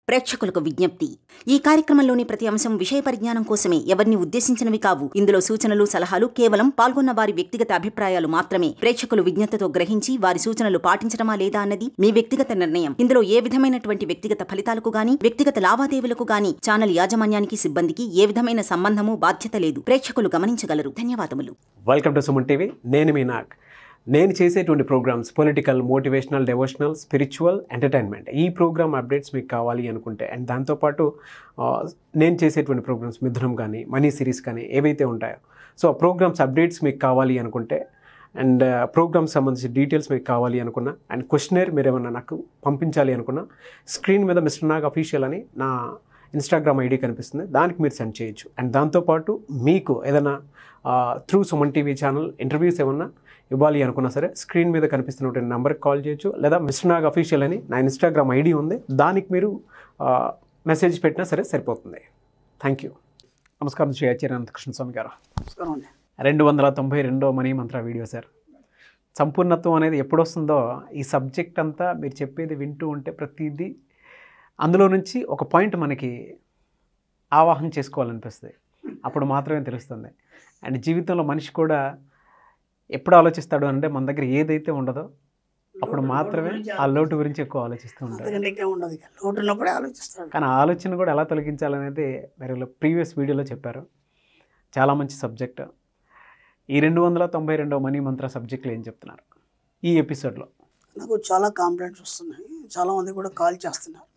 ప్రేక్షకులకు విజ్ఞప్తి ఈ కార్యక్రమంలోని ప్రతి అంశం విషయ పరిజ్ఞానం కోసమే ఎవరిని ఉద్దేశించినవి కావు ఇందులో సూచనలు సలహాలు కేవలం పాల్గొన్న వారి వ్యక్తిగత అభిప్రాయాలు మాత్రమే ప్రేక్షకులు విజ్ఞతతో గ్రహించి వారి సూచనలు పాటించడమా లేదా అన్నది మీ వ్యక్తిగత నిర్ణయం ఇందులో ఏ విధమైనటువంటి వ్యక్తిగత ఫలితాలకు గాని వ్యక్తిగత లావాదేవీలకు గాని ఛానల్ యాజమాన్యానికి సిబ్బందికి ఏ విధమైన సంబంధము బాధ్యత లేదు ప్రేక్షకులు గమనించగలరు ధన్యవాదములు వెల్కమ్ టు సుమన్ టీవీ నేను మీ నాగ్ నేను చేసేటువంటి programmes political motivational devotional spiritual entertainment ఈ ప్రోగ్రామ్ అప్డేట్స్ మీకు కావాలి అనుకుంటే అండ్ దాంతోపాటు ఆ, నేను చేసేటువంటి ప్రోగ్రామ్స్ మిథునం కానీ మనీ సిరీస్ కానీ ఏవైతే ఉంటాయో సో ఆ ప్రోగ్రామ్స్ అప్డేట్స్ మీకు కావాలి అనుకుంటే అండ్ ప్రోగ్రామ్స్ సంబంధించి డీటెయిల్స్ మీకు కావాలి అనుకున్నా అండ్ క్వశ్చనర్ మీరు ఏమన్నా నాకు పంపించాలి అనుకున్నా స్క్రీన్ మీద మిస్టర్ నాగ్ అఫీషియల్ అని నా ఇన్స్టాగ్రామ్ ఐడి కనిపిస్తుంది దానికి మీరు సెండ్ చేయొచ్చు అండ్ దాంతోపాటు మీకు ఏదైనా through Suman TV channel interviews ఏమన్నా ఇవ్వాలి అనుకున్నా సరే స్క్రీన్ మీద కనిపిస్తున్నటువంటి నెంబర్కి కాల్ చేయొచ్చు లేదా మిస్టర్ నాగ్ అఫీషియల్ అని నా ఇన్స్టాగ్రామ్ ఐడి ఉంది దానికి మీరు మెసేజ్ పెట్టినా సరే సరిపోతుంది థ్యాంక్ యూ నమస్కారం శ్రీ ఆచార్య అనంతకృష్ణ స్వామి గారు నమస్కారం అండి రెండు వందల తొంభై రెండో మనీ మంత్ర వీడియో సార్ సంపూర్ణత్వం అనేది ఎప్పుడు వస్తుందో ఈ సబ్జెక్ట్ అంతా మీరు చెప్పేది వింటూ ఉంటే ప్రతిదీ అందులో నుంచి ఒక పాయింట్ మనకి ఆవాహన చేసుకోవాలనిపిస్తుంది అప్పుడు మాత్రమే తెలుస్తుంది అండ్ జీవితంలో మనిషి కూడా ఎప్పుడు ఆలోచిస్తాడు అంటే మన దగ్గర ఏదైతే ఉండదో అప్పుడు మాత్రమే ఆ లోటు గురించి ఎక్కువ ఆలోచిస్తూ ఉంటాడు అంతకంటే ఇంకేం ఉండదు ఇక లోటు ఉన్నప్పుడే ఆలోచిస్తాడు కానీ ఆ ఆలోచన కూడా ఎలా తొలగించాలనేది మీరు ప్రీవియస్ వీడియోలో చెప్పారు చాలా మంచి సబ్జెక్ట్ ఈ రెండు వందల తొంభై రెండవ మనీ మంత్ర సబ్జెక్టులు ఏం చెప్తున్నారు ఈ ఎపిసోడ్లో నాకు చాలా కంప్లైంట్స్ వస్తున్నాయి చాలామంది కూడా కాల్ చేస్తున్నారు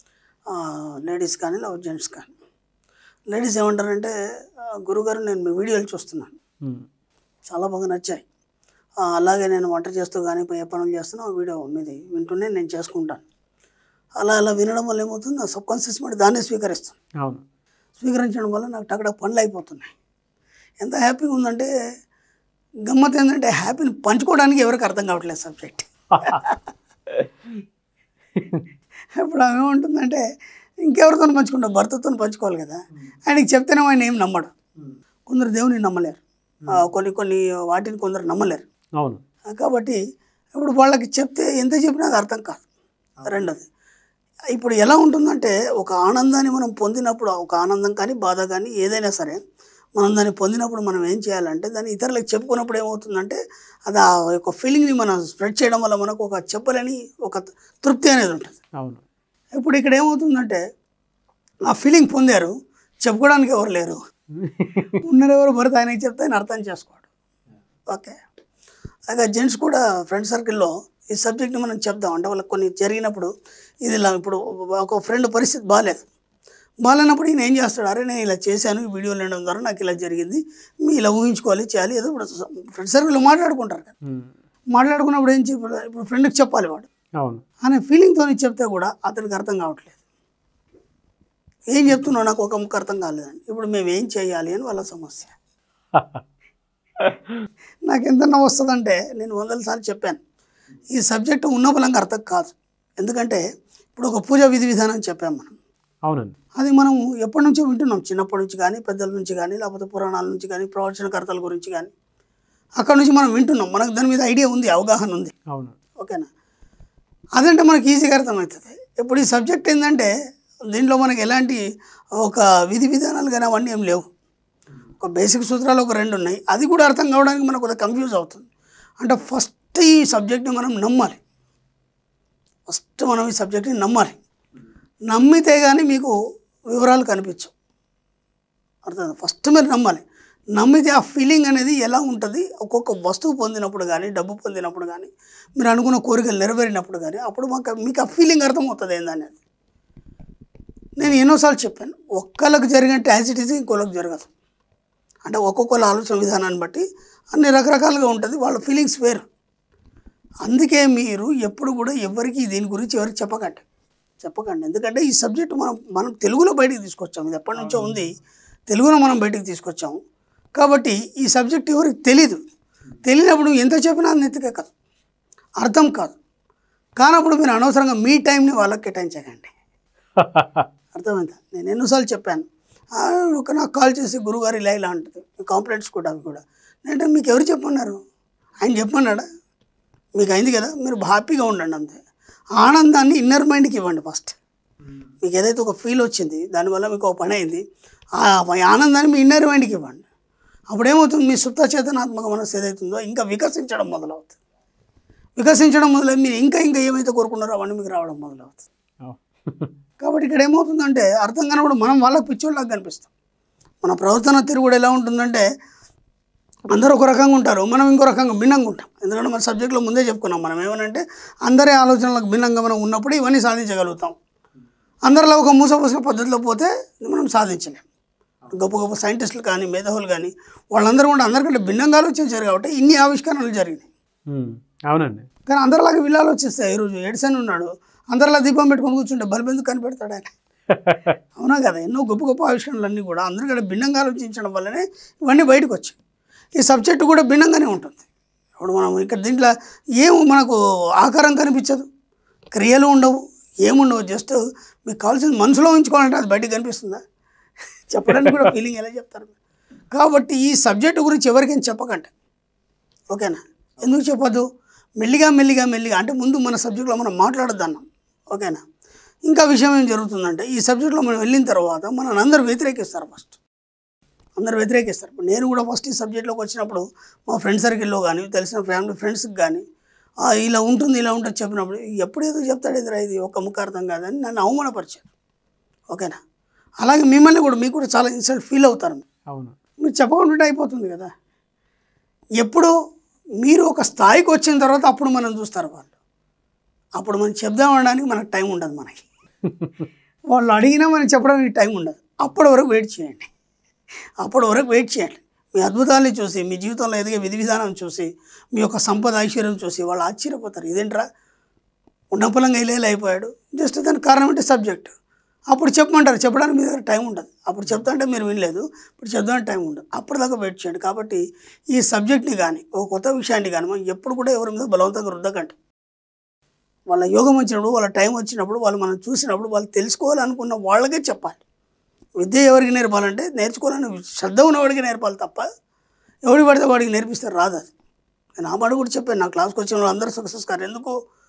లేడీస్ కానీ లేదా జెంట్స్ కానీ లేడీస్ ఏమంటారంటే "ఆ, గురుగారు నేను మీ వీడియోలు చూస్తున్నాను చాలా బాగా నచ్చాయి ఆ, అలాగే నేను వంట చేస్తూ కానీ ఏ పనులు చేస్తున్నా ఆ వీడియో మీది వింటూనే నేను చేసుకుంటాను అలా అలా వినడం వల్ల ఏమవుతుంది నా సబ్ కాన్షియస్ మైండ్ దాన్నే స్వీకరిస్తుంది అవును స్వీకరించడం వల్ల నాకు టక్కడ పనులు అయిపోతున్నాయి ఎంత హ్యాపీగా ఉందంటే గమ్మత్ ఏంటంటే హ్యాపీని పంచుకోవడానికి ఎవరికి అర్థం కావట్లేదు సబ్జెక్ట్ ఇప్పుడు ఆమె ఏముంటుందంటే ఇంకెవరితో పంచుకుంటా భర్తతో పంచుకోవాలి కదా ఆయనకి చెప్తేనే ఆయన ఏం నమ్మడు కొందరు దేవుని నమ్మలేరు ఆ, కొన్ని కొన్ని వాటిని కొందరు నమ్మలేరు అవును ఆ, కాబట్టి ఇప్పుడు వాళ్ళకి చెప్తే ఎంత చెప్పినా అది అర్థం కాదు రెండోది ఇప్పుడు ఎలా ఉంటుందంటే ఒక ఆనందాన్ని మనం పొందినప్పుడు ఒక ఆనందం కానీ బాధ కానీ ఏదైనా సరే మనం దాన్ని పొందినప్పుడు మనం ఏం చేయాలంటే దాన్ని ఇతరులకు చెప్పుకున్నప్పుడు ఏమవుతుందంటే అది ఆ యొక్క ఫీలింగ్ని మనం స్ప్రెడ్ చేయడం వల్ల మనకు ఒక చెప్పలేని ఒక తృప్తి అనేది ఉంటుంది అవును ఇప్పుడు ఇక్కడ ఏమవుతుందంటే ఆ ఫీలింగ్ పొందారు చెప్పుకోవడానికి ఎవరు లేరు ఉన్నారు ఎవరు భర్త ఆయనకి చెప్తే ఆయన అర్థం చేసుకోడు ఓకే అలాగే జెంట్స్ కూడా ఫ్రెండ్ సర్కిల్లో ఈ సబ్జెక్ట్ని మనం చెప్దాం అంటే వాళ్ళకి కొన్ని జరిగినప్పుడు ఇది ఇలా ఇప్పుడు ఒక ఫ్రెండ్ పరిస్థితి బాగాలేదు బాగాలేనప్పుడు ఈయన ఏం చేస్తాడు అరే నేను ఇలా చేశాను ఈ వీడియోలు వినడం ద్వారా నాకు ఇలా జరిగింది మీ ఇలా ఊహించుకోవాలి చేయాలి ఏదో ఇప్పుడు ఫ్రెండ్ సర్కిల్లో మాట్లాడుకుంటారు కదా ఉమ్. మాట్లాడుకున్నప్పుడు ఏం చెప్పాలి ఇప్పుడు ఫ్రెండ్కి చెప్పాలి వాడు అవును అనే ఫీలింగ్తో చెప్తే కూడా అతనికి అర్థం కావట్లేదు ఏం చెప్తున్నావు నాకు ఒక ముక్క అర్థం కాలేదండి ఇప్పుడు మేము ఏం చేయాలి అని వాళ్ళ సమస్య నాకు ఎంత నవ్వు వస్తుందంటే నేను వందల సార్లు చెప్పాను ఈ సబ్జెక్టు ఉన్న బలంగా అర్థం కాదు ఎందుకంటే ఇప్పుడు ఒక పూజ విధి విధానం చెప్పాం మనం అవునండి అది మనం ఎప్పటి నుంచో వింటున్నాం చిన్నప్పటి నుంచి కానీ పెద్దల నుంచి కానీ లేకపోతే పురాణాల నుంచి కానీ ప్రవచనకర్తల గురించి కానీ అక్కడ నుంచి మనం వింటున్నాం మనకు దాని మీద ఐడియా ఉంది అవగాహన ఉంది అవును ఓకేనా అదంటే మనకి ఈజీగా అర్థమవుతుంది ఇప్పుడు ఈ సబ్జెక్ట్ ఏంటంటే దీంట్లో మనకి ఎలాంటి ఒక విధి విధానాలు కానీ అవన్నీ ఏం లేవు ఒక బేసిక్ సూత్రాలు ఒక రెండు ఉన్నాయి అది కూడా అర్థం కావడానికి మనకు కొంత కన్ఫ్యూజ్ అవుతుంది అంటే ఫస్ట్ ఈ సబ్జెక్ట్ని మనం నమ్మాలి ఫస్ట్ మనం ఈ సబ్జెక్ట్ని నమ్మాలి నమ్మితే కానీ మీకు వివరాలు కనిపించవు అర్థం ఫస్ట్ మీరు నమ్మాలి నమ్మితే ఆ ఫీలింగ్ అనేది ఎలా ఉంటుంది ఒక్కొక్క వస్తువు పొందినప్పుడు కానీ డబ్బు పొందినప్పుడు కానీ మీరు అనుకున్న కోరికలు నెరవేరినప్పుడు కానీ అప్పుడు మాకు మీకు ఆ ఫీలింగ్ అర్థమవుతుంది ఏందనేది నేను ఎన్నోసార్లు చెప్పాను ఒక్కళ్ళకి జరిగినట్టు యాజ్ ఇట్ ఈజ్ ఇంకోళ్ళకి జరగదు అంటే ఒక్కొక్కళ్ళ ఆలోచన విధానాన్ని బట్టి అన్ని రకరకాలుగా ఉంటుంది వాళ్ళ ఫీలింగ్స్ వేరు అందుకే మీరు ఎప్పుడు కూడా ఎవరికి దీని గురించి ఎవరికి చెప్పకండి చెప్పకండి ఎందుకంటే ఈ సబ్జెక్ట్ మనం మనం తెలుగులో బయటికి తీసుకొచ్చాము ఇది ఎప్పటి నుంచో ఉంది తెలుగులో మనం బయటికి తీసుకొచ్చాము కాబట్టి ఈ సబ్జెక్ట్ ఎవరికి తెలీదు తెలియనప్పుడు ఎంత చెప్పినా అది నెత్తికెక్కదు అర్థం కాదు కానప్పుడు మీరు అనవసరంగా మీ టైంని వాళ్ళకి కేటాయించకండి అర్థమైందా నేను ఎన్నోసార్లు చెప్పాను ఆ, ఒక నాకు కాల్ చేసి గురుగారు ఇలా ఇలా అంటుంది కాంప్లైంట్స్ కూడా అవి కూడా నేను మీకు ఎవరు చెప్పమన్నారు ఆయన చెప్పమన్నాడా మీకు అయింది కదా మీరు హ్యాపీగా ఉండండి అంతే ఆనందాన్ని ఇన్నర్ మైండ్కి ఇవ్వండి ఫస్ట్ మీకు ఏదైతే ఒక ఫీల్ వచ్చింది దానివల్ల మీకు ఒక పని అయింది ఆ ఆనందాన్ని మీ ఇన్నర్ మైండ్కి ఇవ్వండి అప్పుడు ఏమవుతుంది మీ సుప్త చేతనాత్మక మనసు ఏదైతుందో ఇంకా వికసించడం మొదలవుతుంది వికసించడం మొదలై మీరు ఇంకా ఇంకా ఏమైతే కోరుకున్నారో అవన్నీ మీకు రావడం మొదలవుతుంది కాబట్టి ఇక్కడ ఏమవుతుందంటే అర్థం కానప్పుడు మనం వాళ్ళకి పిచ్చోళ్ళకి కనిపిస్తాం మన ప్రవర్తన తిరుగుడు ఎలా ఉంటుందంటే అందరూ ఒక రకంగా ఉంటారు మనం ఇంకో రకంగా భిన్నంగా ఉంటాం ఎందుకంటే మన సబ్జెక్ట్లో ముందే చెప్పుకున్నాం మనం ఏమనంటే అందరి ఆలోచనలకు భిన్నంగా మనం ఉన్నప్పుడు ఇవన్నీ సాధించగలుగుతాం అందరిలో ఒక మూసపోసిన పద్ధతిలో పోతే మనం సాధించలేం గొప్ప గొప్ప సైంటిస్టులు కానీ మేధావులు కానీ వాళ్ళందరూ కూడా అందరికంటే భిన్నంగా ఆలోచించారు కాబట్టి ఇన్ని ఆవిష్కరణలు జరిగినాయి ఉమ్, అవునండి కానీ అందరిలాగా వీళ్ళు ఆలోచిస్తాయి ఈరోజు ఎడిసన్ ఉన్నాడు అందరిలా దీపం పెట్టుకొని కూర్చుంటే బల్బ్ ఎందుకు కనిపెడతాడు ఆయన అవునా కదా ఎన్నో గొప్ప గొప్ప ఆవిష్కరణలు అన్నీ కూడా అందరికంటే భిన్నంగా ఆలోచించడం వల్లనే ఇవన్నీ బయటకు వచ్చాయి ఈ సబ్జెక్టు కూడా భిన్నంగానే ఉంటుంది ఇప్పుడు మనం ఇక్కడ దీంట్లో ఏం మనకు ఆకారం కనిపించదు క్రియలు ఉండవు ఏముండవు జస్ట్ మీకు కావాల్సింది మనసులో ఉంచుకోవాలంటే అది బయటకు కనిపిస్తుందా చెప్పడానికి కూడా ఫీలింగ్ ఎలా చెప్తారు కాబట్టి ఈ సబ్జెక్టు గురించి ఎవరికైనా చెప్పకండి ఓకేనా ఎందుకు చెప్పొద్దు మెల్లిగా మెల్లిగా మెల్లిగా అంటే ముందు మన సబ్జెక్ట్లో మనం మాట్లాడొద్దు అన్నాం ఓకేనా ఇంకా విషయం ఏం జరుగుతుందంటే ఈ సబ్జెక్ట్లో మనం వెళ్ళిన తర్వాత మనల్ని అందరూ వ్యతిరేకిస్తారు ఫస్ట్ అందరూ వ్యతిరేకిస్తారు ఇప్పుడు నేను కూడా ఫస్ట్ ఈ సబ్జెక్ట్లోకి వచ్చినప్పుడు మా ఫ్రెండ్ సర్కిల్లో కానీ తెలిసిన ఫ్యామిలీ ఫ్రెండ్స్కి కానీ "ఆ, ఇలా ఉంటుంది ఇలా ఉంటుంది చెప్పినప్పుడు ఎప్పుడు ఏదో చెప్తాడు ఎదురా ఇది ఒక ముఖార్థం కాదని నన్ను అవమానపరిచారు ఓకేనా అలాగే మిమ్మల్ని కూడా మీకు కూడా చాలా ఇన్సల్ట్ ఫీల్ అవుతారు అవును మీరు చెప్పకుండా అయిపోతుంది కదా ఎప్పుడు మీరు ఒక స్థాయికి వచ్చిన తర్వాత అప్పుడు మనం చూస్తారు వాళ్ళు అప్పుడు మనం చెప్దామనడానికి మనకు టైం ఉండదు మనకి వాళ్ళు అడిగినా మనం చెప్పడానికి టైం ఉండదు అప్పటి వరకు వెయిట్ చేయండి అప్పటి వరకు వెయిట్ చేయండి మీ అద్భుతాన్ని చూసి మీ జీవితంలో ఎదిగే విధి విధానం చూసి మీ యొక్క సంపద ఐశ్వర్యం చూసి వాళ్ళు ఆశ్చర్యపోతారు ఇదేంట్రా ఉన్నపలంగా ఇల్లేలు అయిపోయాడు జస్ట్ దానికి కారణం అంటే సబ్జెక్ట్ అప్పుడు చెప్పమంటారు చెప్పడానికి మీ దగ్గర టైం ఉండదు అప్పుడు చెప్తా అంటే మీరు వినలేదు ఇప్పుడు చెప్తానికి టైం ఉండదు అప్పటిదాకా వెయిట్ చేయండి కాబట్టి ఈ సబ్జెక్ట్ని కానీ ఒక కొత్త విషయాన్ని కానీ మనం ఎప్పుడు కూడా ఎవరి మీద బలవంతంగా రుద్దకండి వాళ్ళ యోగం వచ్చినప్పుడు వాళ్ళ టైం వచ్చినప్పుడు వాళ్ళు మనం చూసినప్పుడు వాళ్ళు తెలుసుకోవాలనుకున్న వాళ్ళకే చెప్పాలి విద్య ఎవరికి నేర్పాలంటే నేర్చుకోవాలని శ్రద్ధ ఉన్నవాడికి నేర్పాలి తప్ప ఎవడి పడితే వాడికి నేర్పిస్తే రాదు అది నేను ఆ మాట కూడా చెప్పాను నా క్లాస్కి వచ్చిన వాళ్ళు అందరూ సక్సెస్ కారు ఎందుకు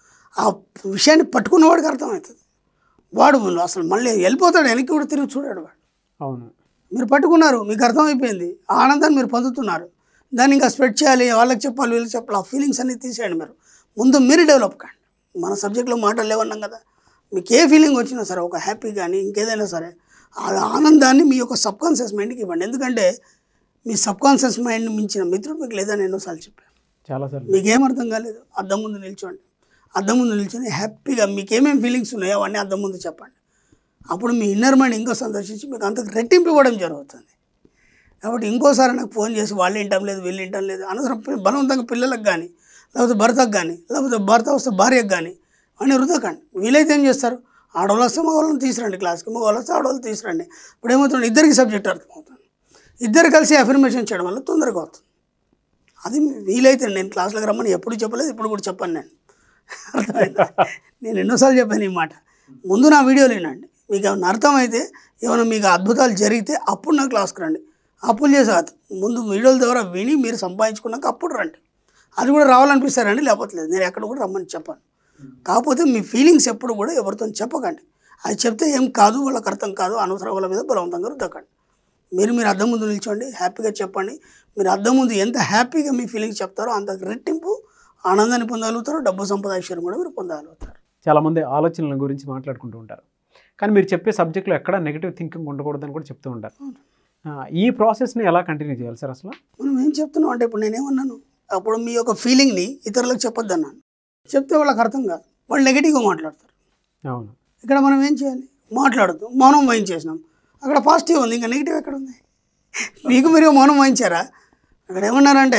ఆ విషయాన్ని పట్టుకున్నవాడికి అర్థమవుతుంది వాడు అసలు మళ్ళీ వెళ్ళిపోతాడు వెనక్కి కూడా తిరిగి చూడాడు వాడు అవును మీరు పట్టుకున్నారు మీకు అర్థమైపోయింది ఆ ఆనందాన్ని మీరు పొందుతున్నారు దాన్ని ఇంకా స్ప్రెడ్ చేయాలి వాళ్ళకి చెప్పాలి వీళ్ళకి చెప్పాలి ఆ ఫీలింగ్స్ అన్ని తీసేయండి మీరు ముందు మీరు డెవలప్ కండి మన సబ్జెక్ట్లో మాటలు లేవన్నాం కదా మీకు ఏ ఫీలింగ్ వచ్చినా సరే ఒక హ్యాపీ కానీ ఇంకేదైనా సరే ఆ ఆనందాన్ని మీ యొక్క సబ్ కాన్షియస్ మైండ్కి ఇవ్వండి ఎందుకంటే మీ సబ్ కాన్షియస్ మైండ్ మించిన మిత్రుడు మీకు లేదని ఎన్నోసార్లు చెప్పాను చాలాసార్లు మీకేం అర్థం కాలేదు అద్దం ముందు నిల్చోండి అద్దం ముందు నిల్చొని హ్యాపీగా మీకు ఏమేమి ఫీలింగ్స్ ఉన్నాయో అవన్నీ అద్దం ముందు చెప్పండి అప్పుడు మీ ఇన్నర్ మైండ్ ఇంకో సందర్శించి మీకు అంతకు రెట్టింపు ఇవ్వడం జరుగుతుంది కాబట్టి ఇంకోసారి నాకు ఫోన్ చేసి వాళ్ళు వింటాం లేదు వీళ్ళు వింటాం లేదు అనవసరం పి- బలవంతంగా పిల్లలకు కానీ లేకపోతే భర్తకు కానీ లేకపోతే భర్త వస్తే భార్యకు కానీ అని రుద్దకండి వీలైతే ఏం చేస్తారు ఆడవాళ్ళు వస్తే మగవాళ్ళని తీసుకురండి క్లాస్కి మగవాళ్ళు వస్తే ఆడవాళ్ళు తీసుకురండి ఇప్పుడు ఏమవుతుంది ఇద్దరికి సబ్జెక్ట్ అర్థమవుతుంది ఇద్దరు కలిసి అఫర్మేషన్ చేయడం వల్ల తొందరగా అవుతుంది అది వీలైతే నేను క్లాసులకు రమ్మని ఎప్పుడు చెప్పలేదు ఇప్పుడు కూడా చెప్పాను నేను అర్థమైందా నేను ఎన్నోసార్లు చెప్పాను ఈ మాట ముందు నా వీడియోలు వినండి మీకు ఏమైనా అర్థమైతే ఏమైనా మీకు అద్భుతాలు జరిగితే అప్పుడు నా క్లాస్కి రండి అప్పులు చేసే కాదు. ముందు వీడియోల ద్వారా విని మీరు సంపాదించుకున్నాక అప్పుడు రండి అది కూడా రావాలనిపిస్తారండి లేకపోతే లేదు నేను ఎక్కడ కూడా రమ్మని చెప్పాను కాకపోతే మీ ఫీలింగ్స్ ఎప్పుడు కూడా ఎవరితో చెప్పకండి అది చెప్తే ఏం కాదు వాళ్ళకి అర్థం కాదు అనవసరం వాళ్ళ మీద బలవంతంగా రుద్దకండి మీరు మీరు అద్దం ముందు నిల్చోండి హ్యాపీగా చెప్పండి మీరు అద్దం ముందు ఎంత హ్యాపీగా మీ ఫీలింగ్స్ చెప్తారో అంత రెట్టింపు ఆనందాన్ని పొందగలుగుతారు డబ్బు సంపద ఐశ్వర్యం కూడా మీరు పొందగలుగుతారు చాలామంది ఆలోచనల గురించి మాట్లాడుకుంటూ ఉంటారు కానీ మీరు చెప్పే సబ్జెక్ట్లో ఎక్కడ నెగిటివ్ థింకింగ్ ఉండకూడదని కూడా చెప్తూ ఉంటారు ఆ, ఈ ప్రాసెస్ని ఎలా కంటిన్యూ చేయాలి సార్ అసలు మనం ఏం చెప్తున్నాం అంటే ఇప్పుడు నేనేమన్నాను అప్పుడు మీ యొక్క ఫీలింగ్ని ఇతరులకు చెప్పొద్దు అన్నాను చెప్తే వాళ్ళకి అర్థం కాదు వాళ్ళు నెగిటివ్గా మాట్లాడతారు అవును ఇక్కడ మనం ఏం చేయాలి మాట్లాడద్దు మౌనం వహించేసినాం అక్కడ పాజిటివ్ ఉంది ఇంకా నెగిటివ్ ఎక్కడ ఉంది మీకు మీరు మౌనం వహించారా అక్కడ ఏమన్నారంటే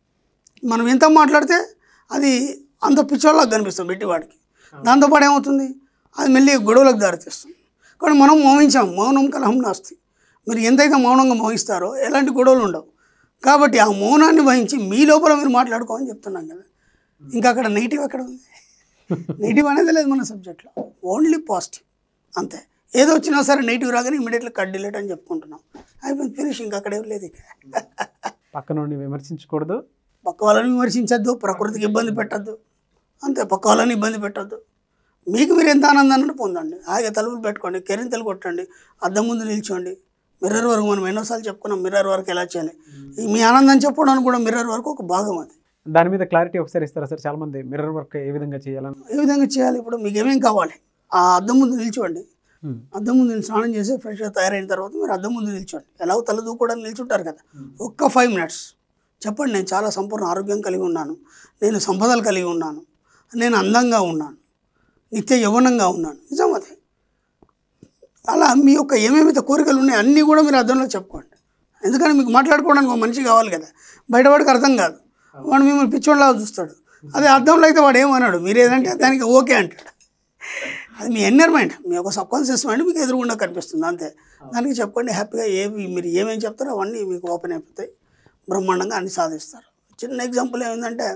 మనం ఎంత మాట్లాడితే అది అంత పిచ్చోళ్ళకి కనిపిస్తాం పెట్టివాడికి దాంతోపాటు ఏమవుతుంది అది మెల్లి గొడవలకు దారితీస్తుంది కానీ మనం మౌనించాం మౌనం కలహం నాస్తి మీరు ఎంతైతే మౌనంగా మోగిస్తారో ఎలాంటి గొడవలు ఉండవు కాబట్టి ఆ మౌనాన్ని వహించి మీ లోపల మీరు మాట్లాడుకోమని చెప్తున్నాం కదా ఇంకా అక్కడ నెగిటివ్ ఎక్కడ ఉంది నెగిటివ్ అనేది లేదు మన సబ్జెక్ట్లో ఓన్లీ పాజిటివ్ అంతే ఏదో వచ్చినా సరే నెగిటివ్ రాగానే ఇమీడియట్లీ కట్ డిలీట్ అని చెప్పుకుంటున్నాం అయిపోయింది ఫినిష్ ఇంకా అక్కడ ఏం లేదు ఇక పక్క నుండి విమర్శించకూడదు పక్క వాళ్ళని విమర్శించద్దు ప్రకృతికి ఇబ్బంది పెట్టద్దు అంతే పక్క వాళ్ళని ఇబ్బంది పెట్టద్దు మీకు మీరు ఎంత ఆనందాన్ని పొందండి హాయిగా తలుపులు పెట్టుకోండి కెరింతలు కొట్టండి అద్దం ముందు నిల్చోండి మిర్రర్ వరకు మనం ఎన్నోసార్లు చెప్పుకున్నాం మిర్రర్ వరకు ఎలా చేయాలి ఈ మీ ఆనందం చెప్పడానికి కూడా మిర్రర్ వరకు ఒక భాగం అది దాని మీద క్లారిటీ ఒకసారి ఇస్తారా సార్ చాలా మంది మిర్రర్ వర్క్ ఏ విధంగా చేయాలని ఏ విధంగా చేయాలి ఇప్పుడు మీకు ఏమేం కావాలి ఆ అద్దం ముందు నిల్చోండి Hmm. అద్దం ముందు నిల్చో- స్నానం చేసి ఫ్రెష్గా తయారైన తర్వాత మీరు అద్దం ముందు నిల్చోండి ఎలాగో తల దూకోవడానికి నిల్చుంటారు కదా ఒక్క ఫైవ్ మినిట్స్ చెప్పండి నేను చాలా సంపూర్ణ ఆరోగ్యం కలిగి ఉన్నాను నేను సంపదలు కలిగి ఉన్నాను నేను అందంగా ఉన్నాను నిత్య యవ్వనంగా ఉన్నాను నిజం అదే అలా మీ యొక్క ఏమేమైతే కోరికలు ఉన్నాయో అన్నీ కూడా మీరు అర్థంలో చెప్పుకోండి ఎందుకంటే మీకు మాట్లాడుకోవడానికి ఒక మనిషి కావాలి కదా బయటవాడికి అర్థం కాదు వాడు మిమ్మల్ని పిచ్చోళ్ళలాగా చూస్తాడు అదే అర్థంలో అయితే వాడు ఏమన్నాడు మీరు ఏదంటే దానికి ఓకే అంటాడు అది మీ ఎన్నర్ మైండ్ మీ యొక్క సబ్కాన్షియస్ మైండ్ మీకు ఎదురుగుండా కనిపిస్తుంది అంతే దానికి చెప్పండి హ్యాపీగా ఏవి మీరు ఏమేమి చెప్తారో అవన్నీ మీకు ఓపెన్ అయిపోతాయి బ్రహ్మాండంగా అన్ని సాధిస్తారు చిన్న ఎగ్జాంపుల్ ఏమిందంటే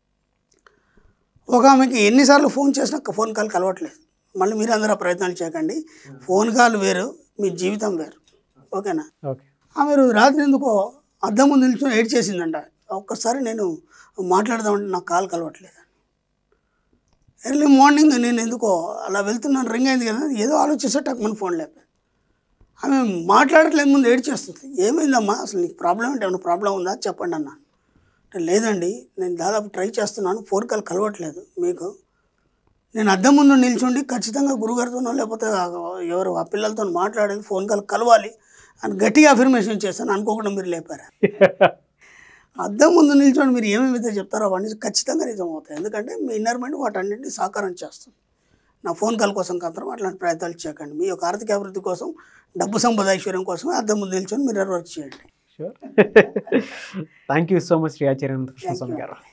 ఒక ఆమెకి ఎన్నిసార్లు ఫోన్ చేసినా ఫోన్ కాల్ కలవట్లేదు మళ్ళీ మీరు అందరూ ఆ ప్రయత్నాలు చేయకండి ఫోన్ కాల్ వేరు మీ జీవితం వేరు ఓకేనా ఓకే ఆమె రోజు రాత్రి ఎందుకో అద్దం ముందు నిల్చొని ఏడ్ చేసిందంట ఒక్కసారి నేను మాట్లాడదామంటే నాకు కాల్ కలవట్లేదు ఎర్లీ మార్నింగ్ నేను ఎందుకో అలా వెళ్తున్నాను రింగ్ అయింది కదా ఏదో ఆలోచిస్తే టక్మని ఫోన్ లేపాను ఆమె మాట్లాడట్లేదు ముందు ఏడ్ చేస్తుంది ఏమైందమ్మా అసలు నీకు ప్రాబ్లం ఏంటి ఏమైనా ప్రాబ్లం ఉందా చెప్పండి అన్నాను అంటే లేదండి నేను దాదాపు ట్రై చేస్తున్నాను ఫోన్ కాల్ కలవట్లేదు మీకు నేను అద్దం ముందు నిల్చుండి ఖచ్చితంగా గురుగారితోనో లేకపోతే ఆ- ఎవరు ఆ పిల్లలతో మాట్లాడాలి ఫోన్ కాల్ కలవాలి అని గట్టిగా అఫర్మేషన్ చేశాను అనుకోకుండా మీరు లేపారు అద్దం ముందు నిల్చొని మీరు ఏమేమైతే చెప్తారో అవన్నీ ఖచ్చితంగా నిజం అవుతాయి ఎందుకంటే మీ ఇన్నర్ మైండ్ వాటన్నింటినీ సాకారం చేస్తుంది నా ఫోన్ కాల్ కోసం మాత్రం అట్లాంటి ప్రయత్నాలు చేయకండి మీ యొక్క ఆర్థిక అభివృద్ధి కోసం డబ్బు సంపద ఐశ్వర్యం కోసం అద్దం ముందు నిల్చొని మీరు వర్క్ చేయండి sure thank you so much Shri Acharya Krishna Swamy గారు